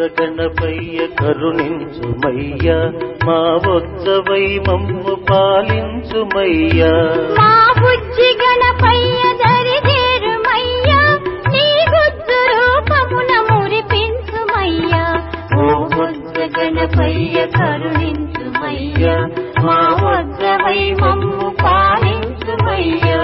గణపయ్య కరుణించుమయ్య మా వత్సవై మమ్ము పాలించుమయ్య మా బుజ్జి గణపయ్య దరిదేరుమయ్యా నీ గుజ్జు రూపమున మురిపించుమయ్యా ఓ బుజ్జ గణపయ్య కరుణించుమయ్యా మా వజ్రవై మమ్ము పాలించుమయ్యా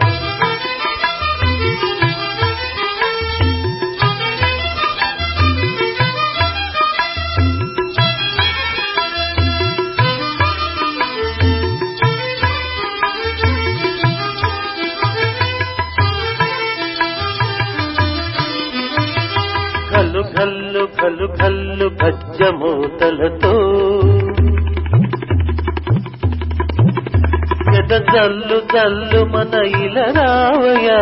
కలు కల్లు కలు కల్లు గజ్జమూతలతో గద జల్లు జల్లు మన ఇల రావయా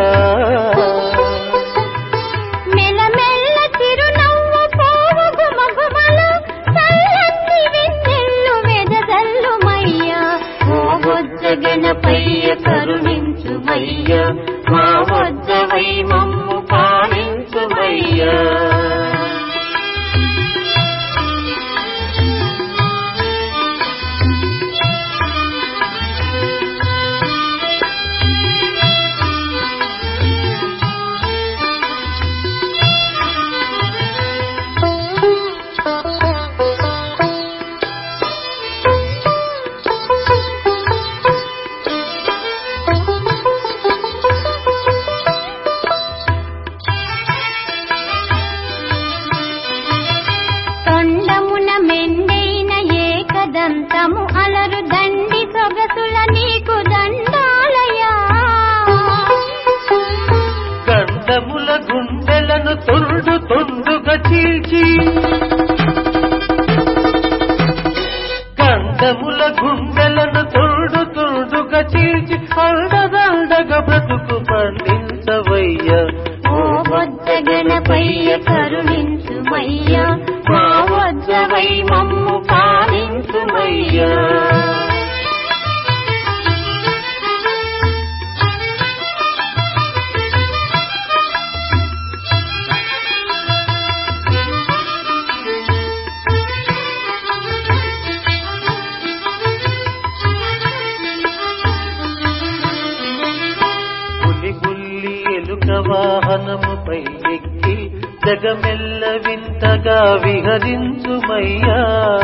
మెలమెల్ల చిరునవ్వు పోవు గుమగుమలు చల్లని వెన్నెల్లు వెదజల్లుమయ్యా ఓ బొజ్జ గణపయ్య కరుణించుమయ్యా మా వజ్జవై మమ్ము పాలించుమయ్యా తొండమున మెండైన ఏకదంతము అలరు దండి సొగసుల నీకు దండాలయా గండముల గుండెలను తొండు తొండుగా చీల్చి గండముల గుండెలను తొండు తొండుగా చీల్చి అండదండగా బ్రతుకు పండించవయ్య ఓ వద్ద గణపయ్య కరుణించుమయ్యా మా వజ్రవై మమ్ము పాలించుమయ్యా పులి బుల్లి ఎలుక వాహనముపై ఎక్కి జగమెల్ల వింతగా విహరించుమయ్యా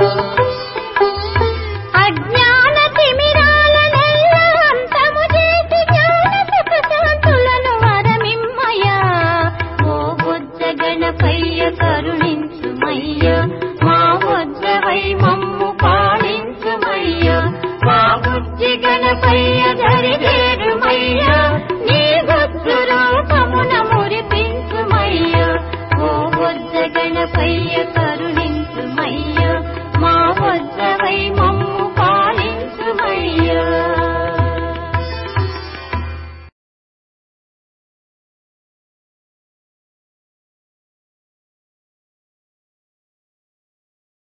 అజ్ఞాన తిమిరాల నెల్ల అంతము చేసి జ్ఞాన సుఖశాంతులను వరమిమ్మయ్యా ఓ బుద్ధ గణపయ్య కరుణించుమయ్యా మా వజ్రవై మమ్ము పాలించుమయ్యా మా బుద్ధి గణపయ్య